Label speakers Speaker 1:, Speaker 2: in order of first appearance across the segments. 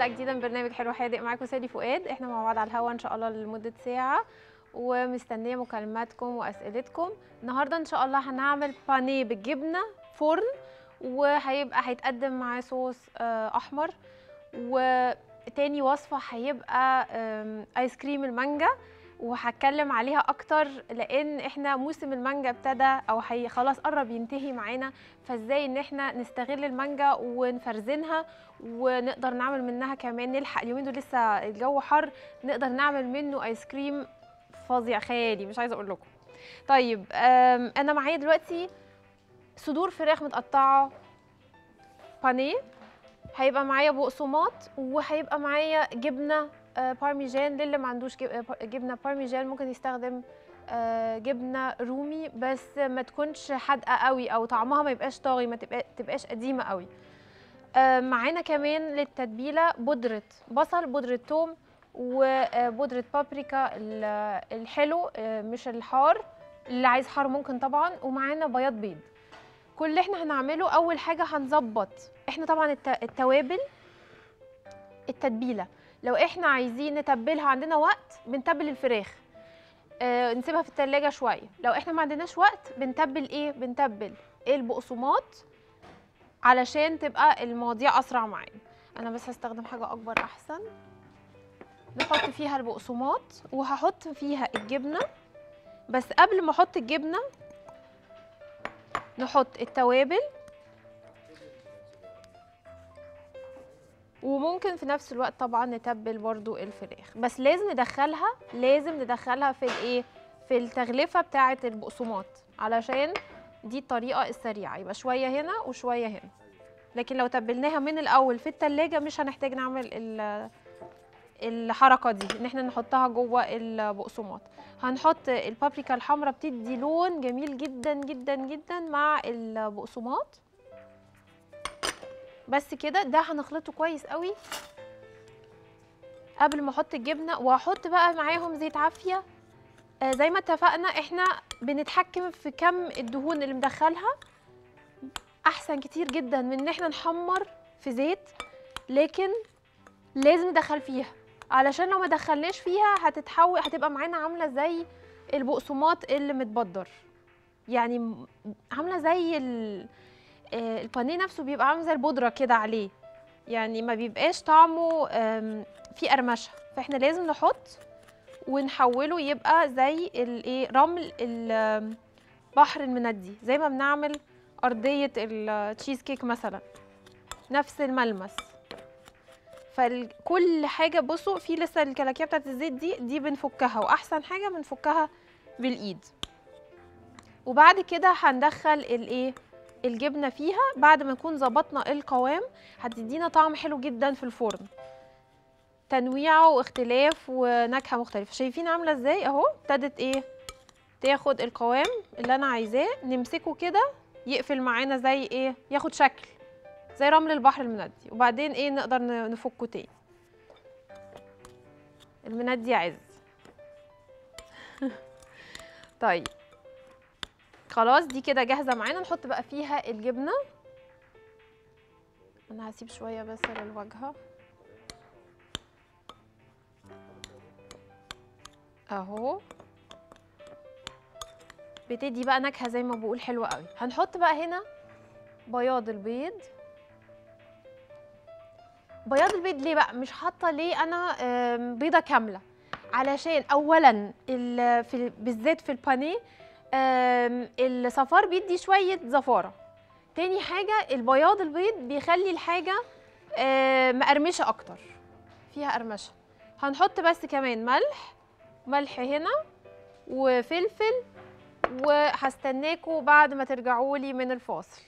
Speaker 1: حلقه جديده من برنامج حلو حادق معاكم سالي فؤاد احنا مع بعض على الهوا ان شاء الله لمده ساعه ومستنيه مكالماتكم واسئلتكم النهارده ان شاء الله هنعمل بانيه بالجبنه فرن وهيبقى هيتقدم معاه صوص آه، احمر وتاني وصفه هيبقى آم، ايس كريم المانجا وهتكلم عليها اكتر لان احنا موسم المانجا ابتدى او هي خلاص قرب ينتهي معانا فازاي ان احنا نستغل المانجا ونفرزنها ونقدر نعمل منها كمان نلحق اليومين دول لسه الجو حر نقدر نعمل منه ايس كريم فظيع خيالي مش عايزه اقول لكم طيب آم، انا معايا دلوقتي صدور فراخ متقطعه بانيه هيبقى معايا بقسماط وهيبقى معايا جبنه آه، بارميجان للي ما عندوش جب- آه، جبنه بارميجان ممكن يستخدم آه، جبنه رومي بس ما تكونش حادقه قوي او طعمها ما يبقاش طاغي ما تبقى تبقاش قديمه قوي آه، معانا كمان للتتبيله بودره بصل بودره ثوم وبودره بابريكا ال- الحلو آه، مش الحار اللي عايز حار ممكن طبعا ومعانا بياض بيض كل اللي احنا هنعمله اول حاجه هنظبط احنا طبعا الت- التوابل التتبيله لو احنا عايزين نتبلها عندنا وقت بنتبل الفراخ آه نسيبها في التلاجة شويه لو احنا ما عندناش وقت بنتبل ايه بنتبل البقسماط علشان تبقى المواضيع اسرع معانا انا بس هستخدم حاجه اكبر احسن نحط فيها البقسماط وهحط فيها الجبنه بس قبل ما احط الجبنه نحط التوابل وممكن في نفس الوقت طبعا نتبل برضو الفراخ بس لازم ندخلها لازم ندخلها في الايه في التغلفه بتاعه البقسماط علشان دي الطريقه السريعه يبقى شويه هنا وشويه هنا لكن لو تبلناها من الاول في التلاجة مش هنحتاج نعمل ال- الحركه دي ان احنا نحطها جوه البقسماط هنحط البابريكا الحمراء بتدي لون جميل جدا جدا جدا مع البقسماط بس كده ده هنخلطه كويس قوي قبل ما احط الجبنه واحط بقى معاهم زيت عافيه آه زي ما اتفقنا احنا بنتحكم في كم الدهون اللي مدخلها احسن كتير جدا من ان احنا نحمر في زيت لكن لازم ندخل فيها علشان لو ما دخلناش فيها هتتحول هتبقى معانا عامله زي البقسماط اللي متبدر يعني م- عامله زي ال... آه، البانيه نفسه بيبقى عامل زي البودره كده عليه يعني ما بيبقاش طعمه آم، فيه قرمشه فاحنا لازم نحط ونحوله يبقى زي الايه رمل البحر المندي زي ما بنعمل ارضيه التشيز كيك مثلا نفس الملمس فكل حاجه بصوا في لسه الكلاكيه بتاعت الزيت دي دي بنفكها واحسن حاجه بنفكها بالايد وبعد كده هندخل الايه الجبنه فيها بعد ما نكون ظبطنا القوام هتدينا طعم حلو جدا في الفرن تنويعه واختلاف ونكهه مختلفه شايفين عامله ازاي اهو ابتدت ايه تاخد القوام اللي انا عايزاه نمسكه كده يقفل معانا زي ايه ياخد شكل زي رمل البحر المندي وبعدين ايه نقدر ن- نفكه تاني المندي عز طيب خلاص دي كده جاهزه معانا نحط بقى فيها الجبنه انا هسيب شويه بس للواجهه اهو بتدي بقى نكهه زي ما بقول حلوه قوي هنحط بقى هنا بياض البيض بياض البيض ليه بقى مش حاطه ليه انا آم، بيضه كامله علشان اولا ال- في بالذات في البانيه آم، الصفار بيدي شويه زفاره تاني حاجه البياض البيض بيخلي الحاجه آم، مقرمشه اكتر فيها قرمشه هنحط بس كمان ملح ملح هنا وفلفل وهستناكوا بعد ما ترجعوا لي من الفاصل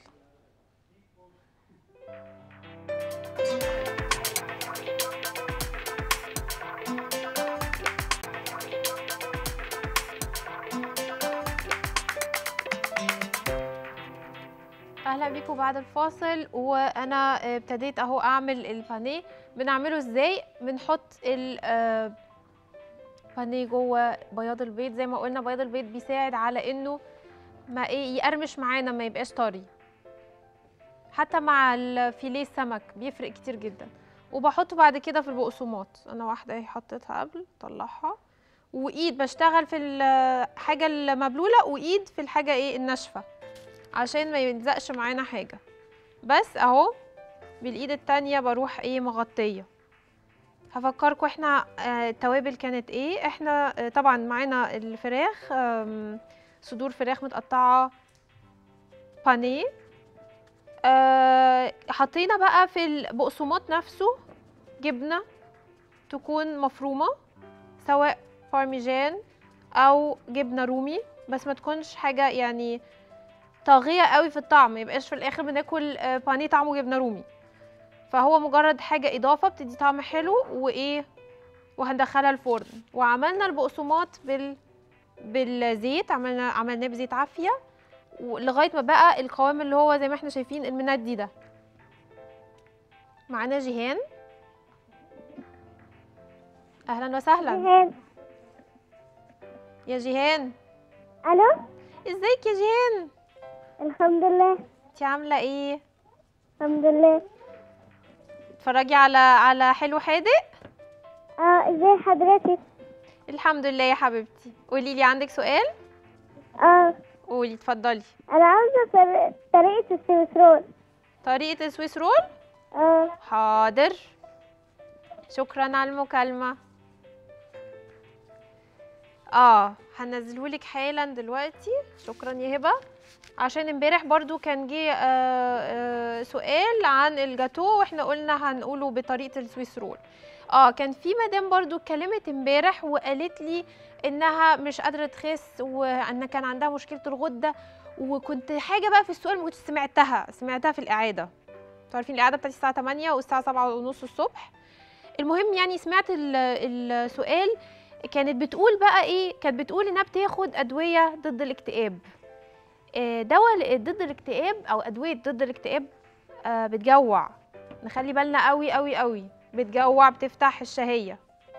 Speaker 1: اهلا بيكم بعد الفاصل وانا ابتديت اهو اعمل البانيه بنعمله ازاي بنحط البانيه جوه بياض البيض زي ما قلنا بياض البيض بيساعد على انه ما ايه يقرمش معانا ما يبقاش طري حتى مع الفيليه السمك بيفرق كتير جدا وبحطه بعد كده في البقسماط انا واحده اهي حطيتها قبل طلعها وايد بشتغل في الحاجه المبلوله وايد في الحاجه ايه الناشفه عشان ما يلزقش معانا حاجه بس اهو بالايد التانية بروح ايه مغطيه هفكركم احنا آه، التوابل كانت ايه احنا آه، طبعا معانا الفراخ آم، صدور فراخ متقطعه بانيه آه، حطينا بقى في البقسماط نفسه جبنه تكون مفرومه سواء بارميجان او جبنه رومي بس ما تكونش حاجه يعني طاغيه قوي في الطعم ما يبقاش في الاخر بناكل آه، بانيه طعمه جبنه رومي فهو مجرد حاجه اضافه بتدي طعم حلو وايه وهندخلها الفرن وعملنا البقسماط بال بالزيت عملنا عملناه بزيت عافيه ولغايه ما بقى القوام اللي هو زي ما احنا شايفين المندي ده معانا جيهان اهلا وسهلا
Speaker 2: جهان
Speaker 1: يا جيهان
Speaker 2: الو
Speaker 1: ازيك يا جيهان
Speaker 2: الحمد لله
Speaker 1: انت عامله ايه
Speaker 2: الحمد لله
Speaker 1: اتفرجي على على حلو حادق
Speaker 2: اه ازاي حضرتك
Speaker 1: الحمد لله يا حبيبتي قولي لي عندك سؤال
Speaker 2: اه
Speaker 1: قولي اتفضلي
Speaker 2: انا عاوزه طر- طريقه السويسرول
Speaker 1: طريقه السويس رول
Speaker 2: اه
Speaker 1: حاضر شكرا على المكالمة اه هنزلهولك حالا دلوقتي شكرا يا هبة عشان امبارح برضو كان جه آه آه سؤال عن الجاتو واحنا قلنا هنقوله بطريقة السويس رول اه كان في مدام برضو اتكلمت امبارح وقالت لي انها مش قادرة تخس وان كان عندها مشكلة الغدة وكنت حاجة بقى في السؤال ما كنتش سمعتها سمعتها في الإعادة انتوا عارفين الإعادة بتاعت الساعة 8 والساعة 7 ونص الصبح المهم يعني سمعت ال- السؤال كانت بتقول بقى ايه كانت بتقول انها بتاخد ادويه ضد الاكتئاب آه، دواء ضد الاكتئاب او ادويه ضد الاكتئاب آه، بتجوع نخلي بالنا قوي قوي قوي بتجوع بتفتح الشهيه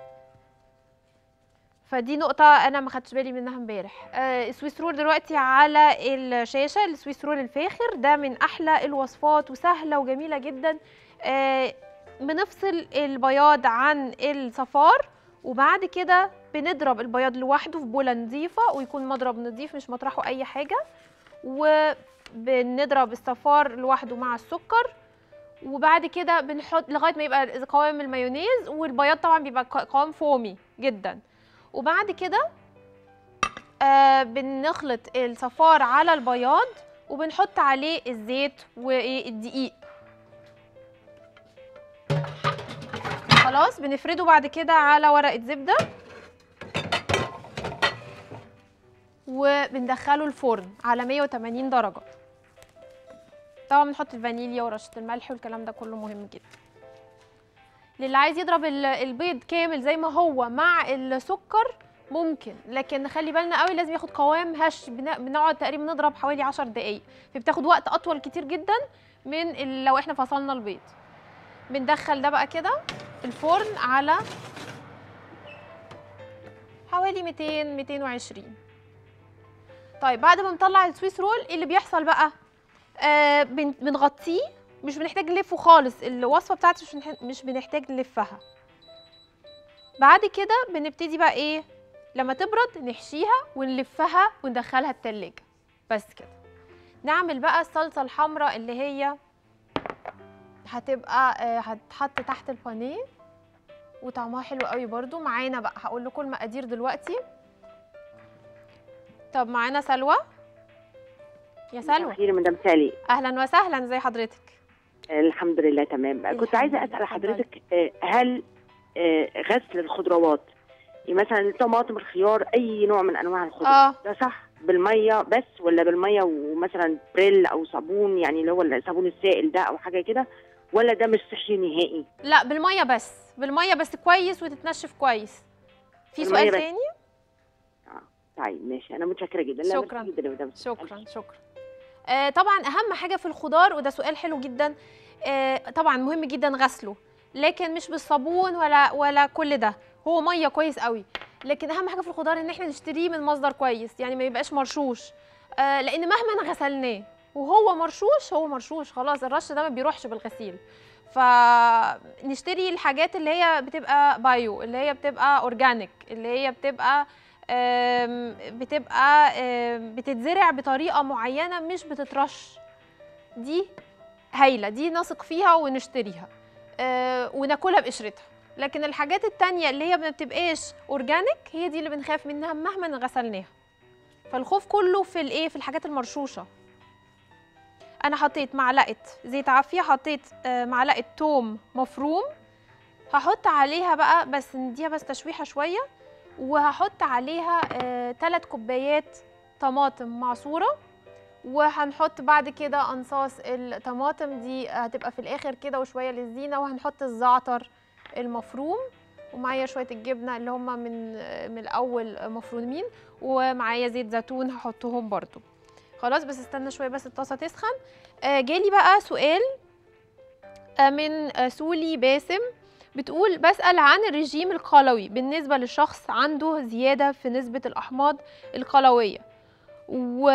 Speaker 1: فدي نقطة أنا ما خدتش بالي منها امبارح. آه السويس رول دلوقتي على الشاشة السويس رول الفاخر ده من أحلى الوصفات وسهلة وجميلة جدا. آه بنفصل البياض عن الصفار وبعد كده بنضرب البياض لوحده في بولة نظيفة ويكون مضرب نظيف مش مطرحه أي حاجة وبنضرب الصفار لوحده مع السكر وبعد كده بنحط لغاية ما يبقى قوام المايونيز والبياض طبعا بيبقى ق- قوام فومي جدا وبعد كده آه بنخلط الصفار على البياض وبنحط عليه الزيت والدقيق خلاص بنفرده بعد كده على ورقة زبدة وبندخله الفرن على 180 درجة طبعا بنحط الفانيليا ورشة الملح والكلام ده كله مهم جدا للي عايز يضرب ال- البيض كامل زي ما هو مع السكر ممكن لكن نخلي بالنا قوي لازم ياخد قوام هش بن- بنقعد تقريبا نضرب حوالي 10 دقايق فبتاخد وقت اطول كتير جدا من ال- لو احنا فصلنا البيض بندخل ده بقى كده الفرن على حوالي 200 220 طيب بعد ما نطلع السويس رول ايه اللي بيحصل بقى آه بن- بنغطيه مش بنحتاج نلفه خالص الوصفه بتاعتي مش بنح- مش بنحتاج نلفها بعد كده بنبتدي بقى ايه لما تبرد نحشيها ونلفها وندخلها التلاجة بس كده نعمل بقى الصلصه الحمراء اللي هي هتبقى آه، هتتحط تحت البانيه وطعمها حلو قوي برضو معانا بقى هقول لكم المقادير دلوقتي طب معانا سلوى يا سلوى
Speaker 3: خير مدام سالي
Speaker 1: اهلا وسهلا زي حضرتك
Speaker 3: الحمد لله تمام
Speaker 1: الحمد
Speaker 3: كنت عايزه
Speaker 1: لله،
Speaker 3: اسال
Speaker 1: اتفضلي.
Speaker 3: حضرتك آه، هل آه، غسل الخضروات يعني مثلا الطماطم الخيار اي نوع من انواع الخضروات
Speaker 1: اه
Speaker 3: ده صح بالميه بس ولا بالميه ومثلا بريل او صابون يعني اللي هو الصابون السائل ده او حاجه كده ولا ده مش صحي نهائي
Speaker 1: لا بالميه بس بالميه بس كويس وتتنشف كويس في
Speaker 3: بالمية
Speaker 1: سؤال
Speaker 3: بس.
Speaker 1: تاني
Speaker 3: طيب ماشي انا متشكره جدا لا،
Speaker 1: شكراً.
Speaker 3: ميرسي جدا يا مدام سالي.
Speaker 1: شكرا شكرا آه طبعا اهم حاجه في الخضار وده سؤال حلو جدا آه طبعا مهم جدا غسله لكن مش بالصابون ولا ولا كل ده هو ميه كويس قوي لكن اهم حاجه في الخضار ان احنا نشتريه من مصدر كويس يعني ما يبقاش مرشوش آه لان مهما غسلناه وهو مرشوش هو مرشوش خلاص الرش ده ما بيروحش بالغسيل فنشتري الحاجات اللي هي بتبقى بايو اللي هي بتبقى اورجانيك اللي هي بتبقى آم، بتبقى آم، بتتزرع بطريقه معينه مش بتترش دي هايله دي نثق فيها ونشتريها آه، وناكلها بقشرتها لكن الحاجات التانية اللي هي ما بتبقاش اورجانيك هي دي اللي بنخاف منها مهما غسلناها فالخوف كله في الايه في الحاجات المرشوشه انا حطيت معلقه زيت عافيه حطيت آه، معلقه توم مفروم هحط عليها بقى بس نديها بس تشويحه شويه وهحط عليها ثلاث كوبايات طماطم معصوره وهنحط بعد كده انصاص الطماطم دي هتبقى في الاخر كده وشويه للزينه وهنحط الزعتر المفروم ومعايا شويه الجبنه اللي هم من من الاول مفرومين ومعايا زيت زيتون هحطهم برضو خلاص بس استنى شويه بس الطاسه تسخن آه جالي بقى سؤال آه من آه سولي باسم بتقول بسأل عن الرجيم القلوي بالنسبة لشخص عنده زيادة في نسبة الأحماض القلوية و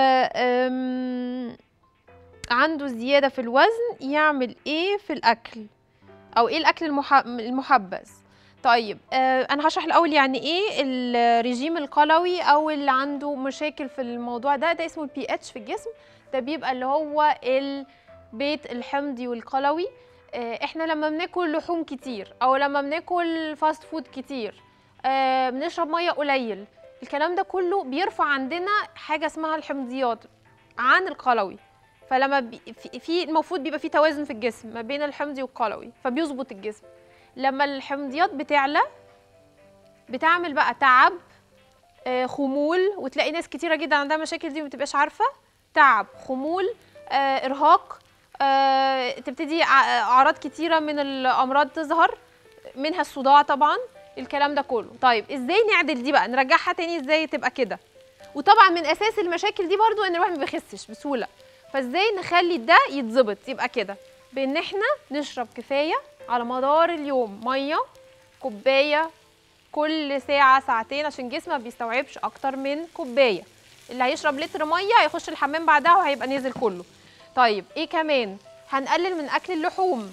Speaker 1: آم، عنده زيادة في الوزن يعمل ايه في الأكل أو ايه الأكل المح- المحبذ طيب آه أنا هشرح الأول يعني ايه الرجيم القلوي أو اللي عنده مشاكل في الموضوع ده ده اسمه البي اتش في الجسم ده بيبقى اللي هو البيت الحمضي والقلوي آه، احنا لما بناكل لحوم كتير او لما بناكل فاست فود كتير آه، بنشرب ميه قليل الكلام ده كله بيرفع عندنا حاجه اسمها الحمضيات عن القلوي فلما بي في- في المفروض بيبقى في توازن في الجسم ما بين الحمضي والقلوي فبيظبط الجسم لما الحمضيات بتعلى بتعمل بقى تعب آه، خمول وتلاقي ناس كتيره جدا عندها مشاكل دي وما بتبقاش عارفه تعب خمول آه، ارهاق آه، تبتدي ع- اعراض كتيره من الامراض تظهر منها الصداع طبعا الكلام ده كله طيب ازاي نعدل دي بقى نرجعها تاني ازاي تبقى كده وطبعا من اساس المشاكل دي برضو ان الواحد ما بيخسش بسهوله فازاي نخلي ده يتظبط يبقى كده بان احنا نشرب كفايه على مدار اليوم ميه كوبايه كل ساعه ساعتين عشان جسمك ما بيستوعبش اكتر من كوبايه اللي هيشرب لتر ميه هيخش الحمام بعدها وهيبقى نزل كله طيب ايه كمان هنقلل من اكل اللحوم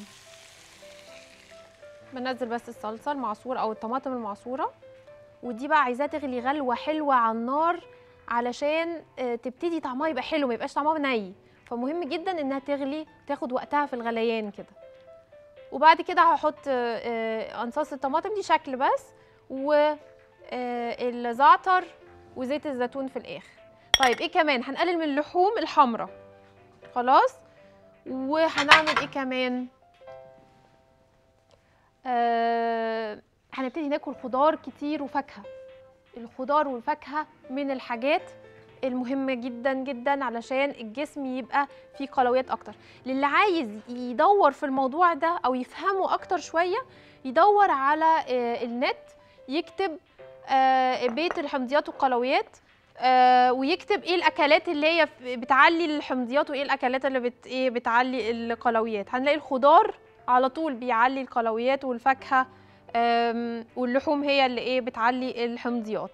Speaker 1: بنزل بس الصلصه المعصوره او الطماطم المعصوره ودي بقى عايزاها تغلي غلوه حلوه على النار علشان آه، تبتدي طعمها يبقى حلو ما يبقاش طعمها ني فمهم جدا انها تغلي تاخد وقتها في الغليان كده وبعد كده هحط آه، آه، انصاص الطماطم دي شكل بس والزعتر وزيت الزيتون في الاخر طيب ايه كمان هنقلل من اللحوم الحمراء خلاص وهنعمل ايه كمان آه هنبتدي ناكل خضار كتير وفاكهه الخضار والفاكهه من الحاجات المهمه جدا جدا علشان الجسم يبقى فيه قلويات اكتر للي عايز يدور في الموضوع ده او يفهمه اكتر شويه يدور على آه النت يكتب آه بيت الحمضيات والقلويات آه ويكتب ايه الاكلات اللي هي ف- بتعلي الحمضيات وايه الاكلات اللي بت ايه بتعلي القلويات هنلاقي الخضار على طول بيعلي القلويات والفاكهه آم، واللحوم هي اللي ايه بتعلي الحمضيات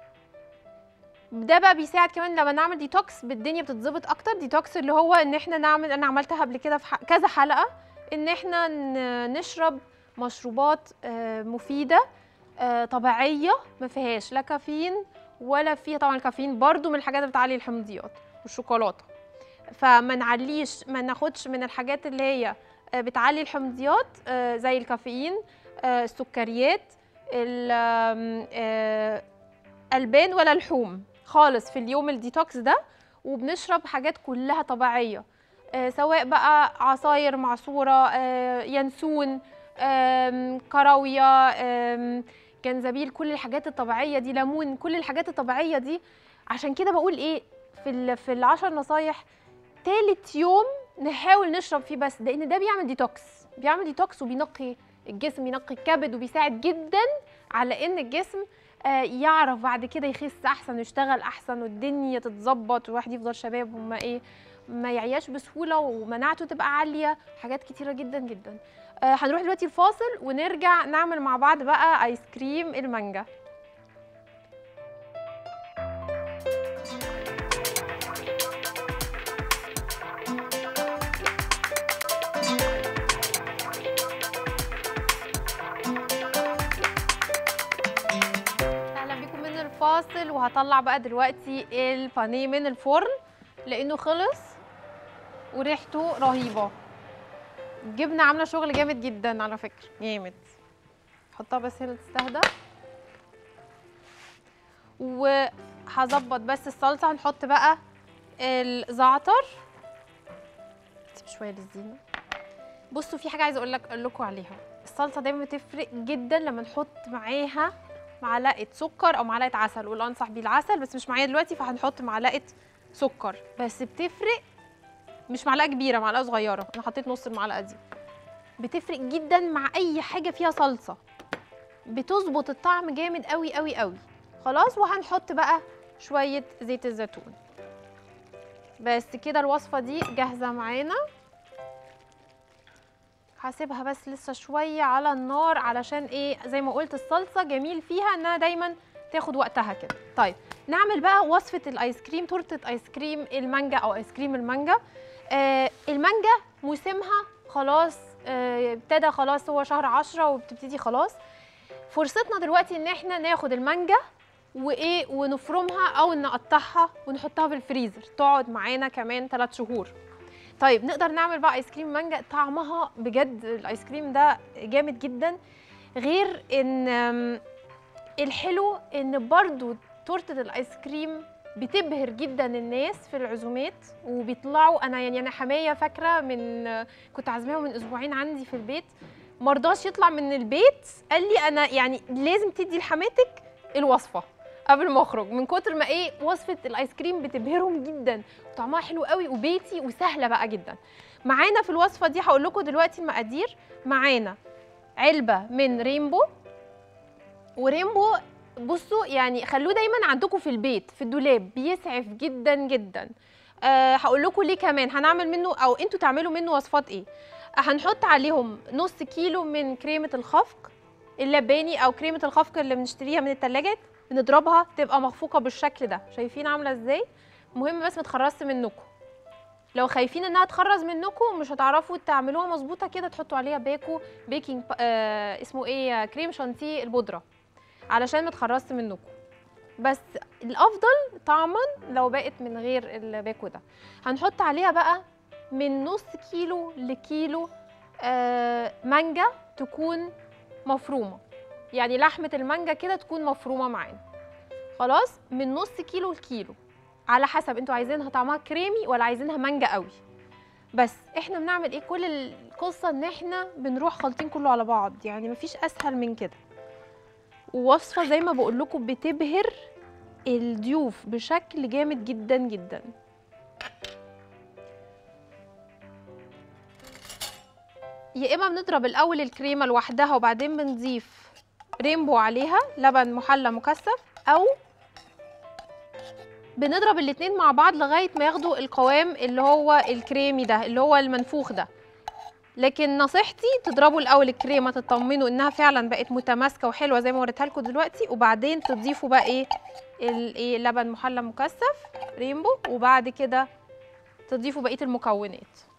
Speaker 1: ده بقى بيساعد كمان لما نعمل ديتوكس بالدنيا بتتظبط اكتر ديتوكس اللي هو ان احنا نعمل انا عملتها قبل كده في ح- كذا حلقه ان احنا ن- نشرب مشروبات آه، مفيده آه، طبيعيه ما فيهاش لا كافيين ولا فيها طبعا الكافيين برضو من الحاجات اللي بتعلي الحمضيات والشوكولاته فما نعليش ما ناخدش من الحاجات اللي هي آه، بتعلي الحمضيات آه، زي الكافيين آه، السكريات ال- آم، آه، البان ولا لحوم خالص في اليوم الديتوكس ده وبنشرب حاجات كلها طبيعيه آه، سواء بقى عصاير معصوره آه، ينسون آم، كراويه آم، جنزبيل كل الحاجات الطبيعيه دي ليمون كل الحاجات الطبيعيه دي عشان كده بقول ايه في ال- في العشر نصايح تالت يوم نحاول نشرب فيه بس لان ده بيعمل ديتوكس بيعمل ديتوكس وبينقي الجسم ينقي الكبد وبيساعد جدا على ان الجسم آه، يعرف بعد كده يخس احسن ويشتغل احسن والدنيا تتظبط والواحد يفضل شباب وما ايه ما يعياش بسهوله ومناعته تبقى عاليه حاجات كتيره جدا جدا آه، هنروح دلوقتي الفاصل ونرجع نعمل مع بعض بقى ايس كريم المانجا وهطلع بقى دلوقتي البانيه من الفرن لانه خلص وريحته رهيبه الجبنه عامله شغل جامد جدا على فكره جامد حطها بس هنا تستهدى وهظبط بس الصلصه هنحط بقى الزعتر سيب شويه للزينه بصوا في حاجه عايزه اقول لك اقول لكم عليها الصلصه دايما بتفرق جدا لما نحط معاها معلقه سكر او معلقه عسل واللي انصح بيه العسل بس مش معايا دلوقتي فهنحط معلقه سكر بس بتفرق مش معلقه كبيره معلقه صغيره انا حطيت نص المعلقه دي بتفرق جدا مع اي حاجه فيها صلصه بتظبط الطعم جامد قوي قوي قوي خلاص وهنحط بقى شويه زيت الزيتون بس كده الوصفه دي جاهزه معانا هسيبها بس لسه شويه على النار علشان ايه زي ما قلت الصلصه جميل فيها انها دايما تاخد وقتها كده طيب نعمل بقى وصفه الايس كريم تورته ايس كريم المانجا او ايس كريم المانجا آه المانجا موسمها خلاص آه، ابتدى خلاص هو شهر عشرة وبتبتدي خلاص فرصتنا دلوقتي ان احنا ناخد المانجا وايه ونفرمها او نقطعها ونحطها في الفريزر تقعد معانا كمان 3 شهور طيب نقدر نعمل بقى ايس كريم مانجا طعمها بجد الايس كريم ده جامد جدا غير ان أم، الحلو ان برضو تورته الايس كريم بتبهر جدا الناس في العزومات وبيطلعوا انا يعني انا حمايه فاكره من كنت عازماها من اسبوعين عندي في البيت مرضاش يطلع من البيت قال لي انا يعني لازم تدي لحماتك الوصفه قبل ما اخرج من كتر ما ايه وصفه الايس كريم بتبهرهم جدا وطعمها حلو قوي وبيتي وسهله بقى جدا معانا في الوصفه دي هقول لكم دلوقتي المقادير معانا علبه من رينبو ورينبو بصوا يعني خلوه دايما عندكم في البيت في الدولاب بيسعف جدا جدا أه هقول لكم ليه كمان هنعمل منه او انتوا تعملوا منه وصفات ايه هنحط عليهم نص كيلو من كريمه الخفق اللباني او كريمه الخفق اللي بنشتريها من التلاجة بنضربها تبقى مخفوقه بالشكل ده شايفين عامله ازاي مهم بس ما تخرجش منكم لو خايفين انها تخرز منكم مش هتعرفوا تعملوها مظبوطه كده تحطوا عليها باكو بيكنج با- آه اسمه ايه كريم شانتيه البودره علشان ما تخرجش منكم بس الافضل طعما لو بقت من غير الباكو ده هنحط عليها بقى من نص كيلو لكيلو آه مانجا تكون مفرومه يعني لحمه المانجا كده تكون مفرومه معانا خلاص من نص كيلو لكيلو على حسب انتوا عايزينها طعمها كريمي ولا عايزينها مانجا قوي بس احنا بنعمل ايه كل القصه ان احنا بنروح خالطين كله على بعض يعني مفيش اسهل من كده ووصفه زي ما بقول لكم بتبهر الضيوف بشكل جامد جدا جدا يا اما بنضرب الاول الكريمه لوحدها وبعدين بنضيف رينبو عليها لبن محلى مكثف او بنضرب الاتنين مع بعض لغايه ما ياخدوا القوام اللي هو الكريمي ده اللي هو المنفوخ ده لكن نصيحتي تضربوا الاول الكريمه تطمنوا انها فعلا بقت متماسكه وحلوه زي ما وريتها لكم دلوقتي وبعدين تضيفوا بقى ايه الايه لبن محلى مكثف رينبو وبعد كده تضيفوا بقيه المكونات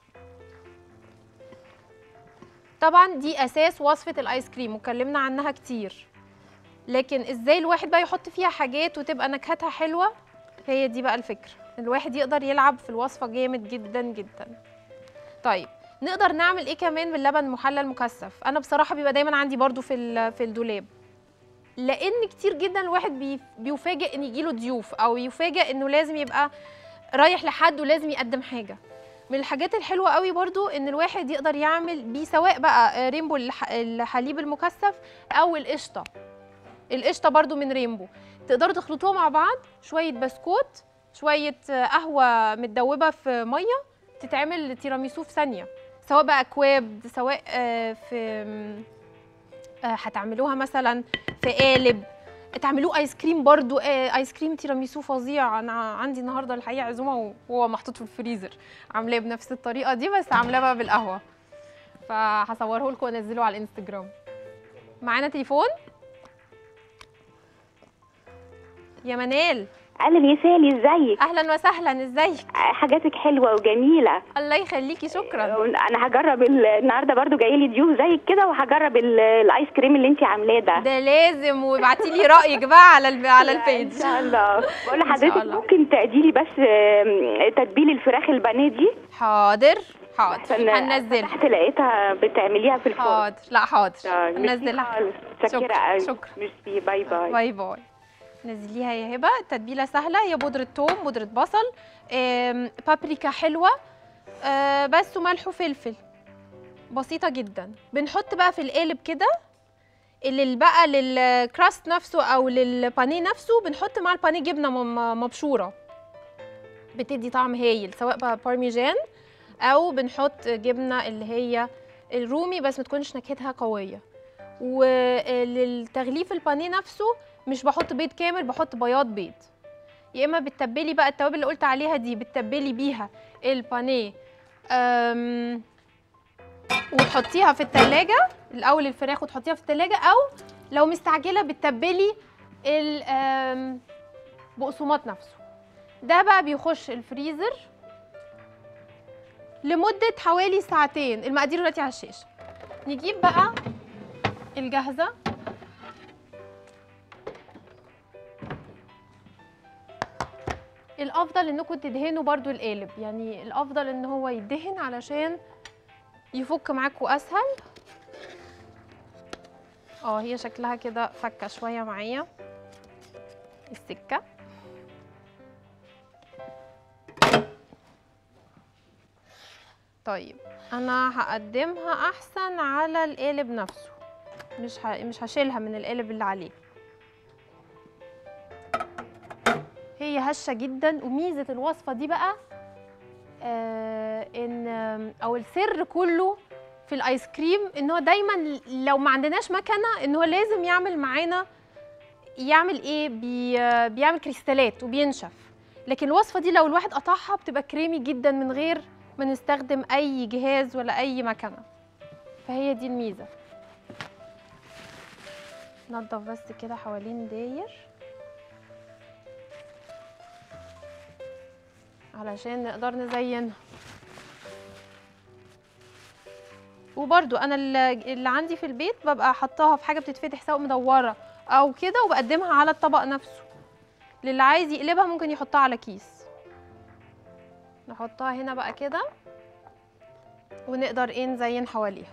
Speaker 1: طبعا دي اساس وصفه الايس كريم واتكلمنا عنها كتير لكن ازاي الواحد بقى يحط فيها حاجات وتبقى نكهتها حلوه هي دي بقى الفكره الواحد يقدر يلعب في الوصفه جامد جدا جدا طيب نقدر نعمل ايه كمان باللبن المحلى المكثف انا بصراحه بيبقى دايما عندي برضو في ال- في الدولاب لان كتير جدا الواحد بي بيفاجئ ان يجيله ضيوف او يفاجئ انه لازم يبقى رايح لحد ولازم يقدم حاجه من الحاجات الحلوه قوي برضو ان الواحد يقدر يعمل بيه سواء بقى رينبو الح- الحليب المكثف او القشطه القشطه برضو من رينبو تقدروا تخلطوها مع بعض شويه بسكوت شويه آه، قهوه متدوبه في ميه تتعمل تيراميسو في ثانيه سواء بقى اكواب سواء آه، في م، آه، هتعملوها مثلا في قالب تعملوه ايس كريم برضو آه، ايس كريم تيراميسو فظيع انا عندي النهارده الحقيقه عزومه وهو محطوط في الفريزر عاملاه بنفس الطريقه دي بس عاملاه بقى بالقهوه فهصوره لكم وانزله على الانستجرام معانا تليفون يا منال
Speaker 4: اهلا يا سالي ازيك
Speaker 1: اهلا وسهلا ازيك
Speaker 4: حاجاتك حلوه وجميله
Speaker 1: الله يخليكي شكرا
Speaker 4: انا هجرب ال- النهارده برضو جاي لي ضيوف زيك كده وهجرب ال- الايس كريم اللي انت عاملاه ده
Speaker 1: ده لازم وابعتي لي رايك بقى على الب... على البيج
Speaker 4: ان شاء الله بقول
Speaker 1: إن شاء
Speaker 4: لحضرتك
Speaker 1: الله.
Speaker 4: ممكن تعدي لي بس آم، تتبيل الفراخ البانيه دي
Speaker 1: حاضر حاضر
Speaker 4: عشان
Speaker 1: هننزلها
Speaker 4: تحت لقيتها بتعمليها في الفرن
Speaker 1: حاضر لا حاضر
Speaker 4: آه، ميرسي
Speaker 1: هنزلها
Speaker 4: خالص. شكرا
Speaker 1: شكرا،
Speaker 4: قوي
Speaker 1: شكرا.
Speaker 4: ميرسي باي باي
Speaker 1: باي باي نزليها يا هبه التتبيله سهله هي بودره ثوم بودره بصل آم، بابريكا حلوه آه، بس وملح وفلفل بسيطه جدا بنحط بقى في القالب كده اللي بقى للكراست نفسه او للبانيه نفسه بنحط مع البانيه جبنه م- مبشوره بتدي طعم هايل سواء بقى بارميجان او بنحط جبنه اللي هي الرومي بس ما تكونش نكهتها قويه وللتغليف البانيه نفسه مش بحط بيض كامل بحط بياض بيض يا اما بتتبلي بقى التوابل اللي قلت عليها دي بتتبلي بيها البانيه أم، وتحطيها في التلاجة الاول الفراخ وتحطيها في التلاجة او لو مستعجله بتتبلي البقسماط نفسه ده بقى بيخش الفريزر لمدة حوالي ساعتين المقادير دلوقتي على الشاشة نجيب بقى الجاهزة الافضل انكم تدهنوا برضو القالب يعني الافضل ان هو يدهن علشان يفك معاكم اسهل اه هي شكلها كده فكه شويه معايا السكه طيب انا هقدمها احسن على القالب نفسه مش ه... مش هشيلها من القالب اللي عليه هي هشه جدا وميزه الوصفه دي بقى آه ان او السر كله في الايس كريم ان هو دايما لو ما عندناش مكنه ان هو لازم يعمل معانا يعمل ايه بي بيعمل كريستالات وبينشف لكن الوصفه دي لو الواحد قطعها بتبقى كريمي جدا من غير ما نستخدم اي جهاز ولا اي مكنه فهي دي الميزه نضف بس كده حوالين داير علشان نقدر نزينها وبرده انا اللي اللي عندي في البيت ببقى حطاها في حاجه بتتفتح سواء مدوره او كده وبقدمها على الطبق نفسه للي عايز يقلبها ممكن يحطها على كيس نحطها هنا بقى كده ونقدر ايه نزين حواليها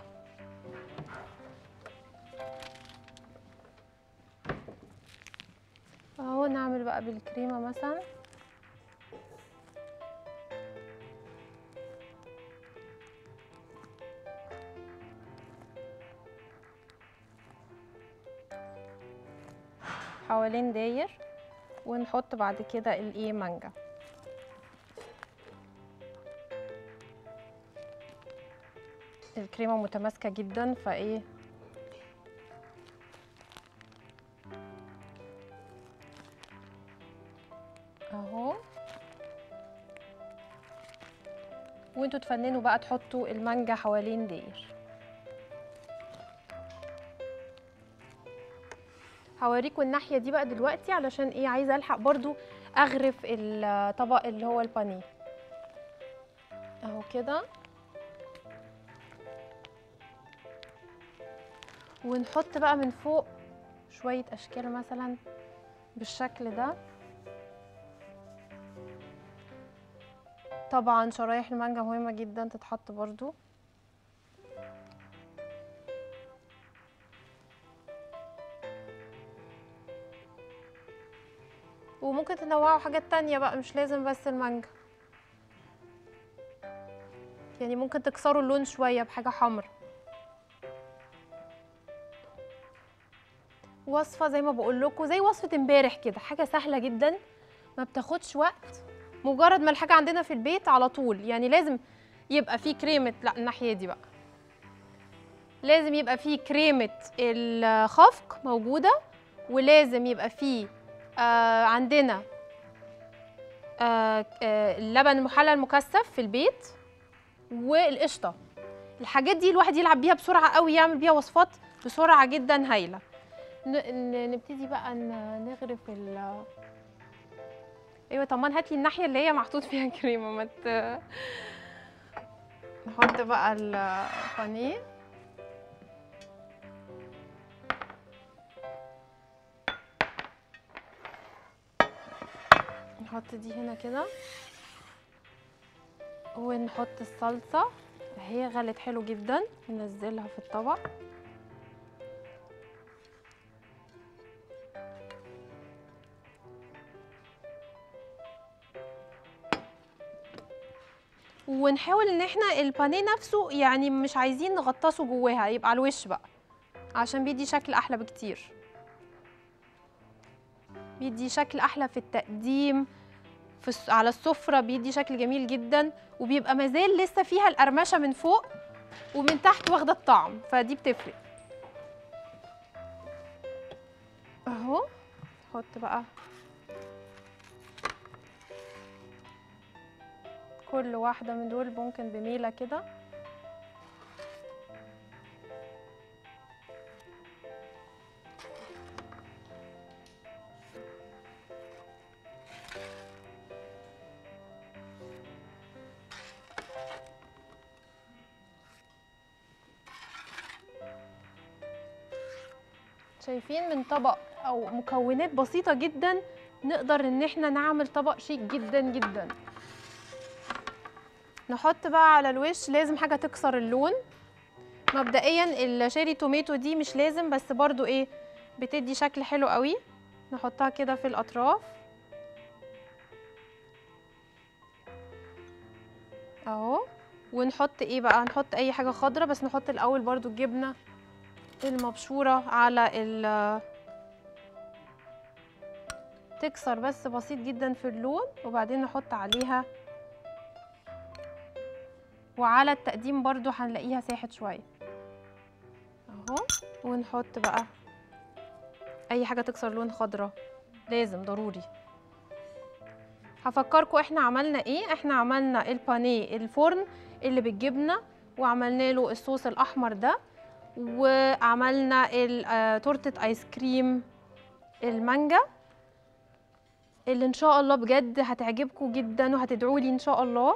Speaker 1: اهو نعمل بقى بالكريمه مثلا حوالين داير ونحط بعد كده الايه مانجا الكريمه متماسكه جدا فايه اهو وانتوا تفننوا بقى تحطوا المانجا حوالين داير هوريكم الناحيه دي بقى دلوقتي علشان ايه عايزه الحق برضو اغرف الطبق اللي هو البانيه اهو كده ونحط بقى من فوق شويه اشكال مثلا بالشكل ده طبعا شرايح المانجا مهمه جدا تتحط برضو وممكن تنوعوا حاجات تانية بقى مش لازم بس المانجا يعني ممكن تكسروا اللون شوية بحاجة حمرا وصفة زي ما بقول لكم زي وصفة امبارح كده حاجة سهلة جدا ما بتاخدش وقت مجرد ما الحاجة عندنا في البيت على طول يعني لازم يبقى فيه كريمة لا الناحية دي بقى لازم يبقى فيه كريمة الخفق موجودة ولازم يبقى فيه آه عندنا آه آه اللبن المحلى المكثف في البيت والقشطه الحاجات دي الواحد يلعب بيها بسرعه قوي يعمل بيها وصفات بسرعه جدا هايله ن- ن- نبتدي بقى ن- نغرف ال- ايوه طمان هات لي الناحيه اللي هي محطوط فيها كريمه ما ت... نحط بقى البانيه نحط دي هنا كده ونحط الصلصه هي غلت حلو جدا ننزلها في الطبق ونحاول ان احنا البانيه نفسه يعني مش عايزين نغطسه جواها يبقى على الوش بقى عشان بيدي شكل احلى بكتير بيدي شكل احلى في التقديم في الس- على السفره بيدي شكل جميل جدا وبيبقى مازال لسه فيها القرمشه من فوق ومن تحت واخده الطعم فدي بتفرق اهو حط بقى كل واحدة من دول ممكن بميلة كده شايفين من طبق او مكونات بسيطة جدا نقدر ان احنا نعمل طبق شيك جدا جدا نحط بقى على الوش لازم حاجة تكسر اللون مبدئيا الشيري توميتو دي مش لازم بس برضو ايه بتدي شكل حلو قوي نحطها كده في الاطراف اهو ونحط ايه بقى نحط اي حاجة خضرة بس نحط الاول برضو الجبنة المبشورة على ال تكسر بس بسيط جدا في اللون وبعدين نحط عليها وعلى التقديم برضو هنلاقيها ساحت شوية اهو ونحط بقى اي حاجة تكسر لون خضرة لازم ضروري هفكركم احنا عملنا ايه احنا عملنا البانيه الفرن اللي بالجبنة وعملنا له الصوص الاحمر ده وعملنا ال- آه، تورتة ايس كريم المانجا اللي ان شاء الله بجد هتعجبكم جدا وهتدعوا لي ان شاء الله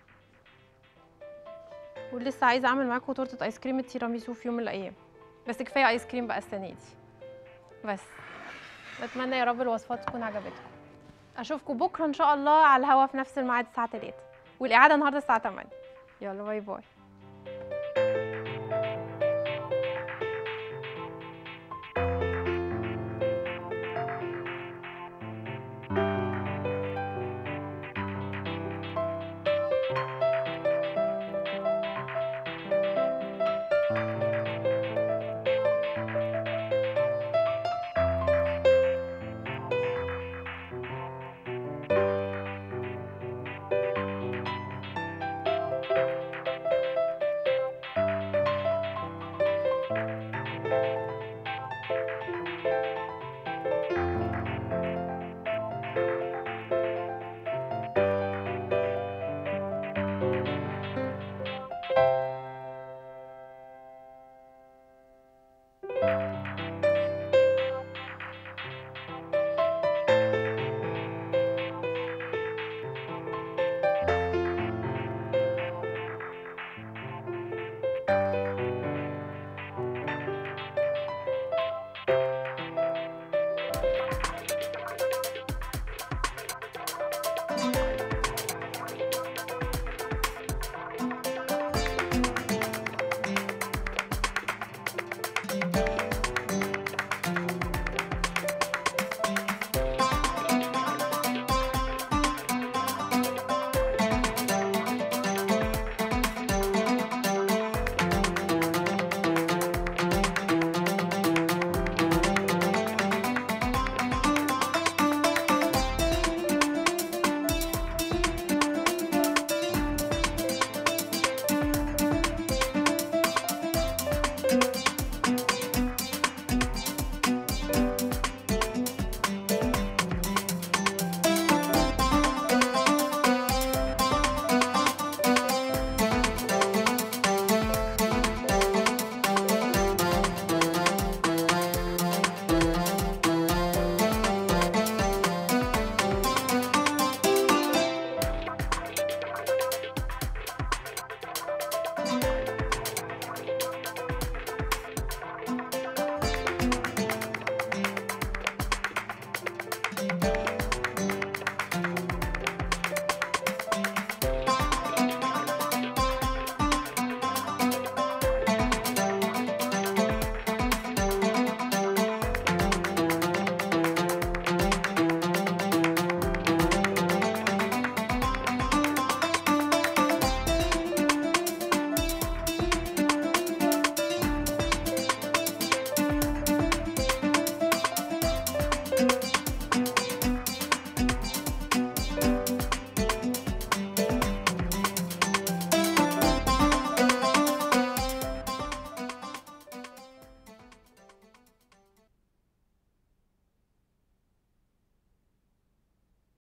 Speaker 1: ولسه عايزه اعمل معاكم تورته ايس كريم التيراميسو في يوم من الايام بس كفايه ايس كريم بقى السنه دي بس اتمنى يا رب الوصفات تكون عجبتكم اشوفكم بكره ان شاء الله على الهوا في نفس الميعاد الساعه 3 والاعاده النهارده الساعه 8 يلا باي باي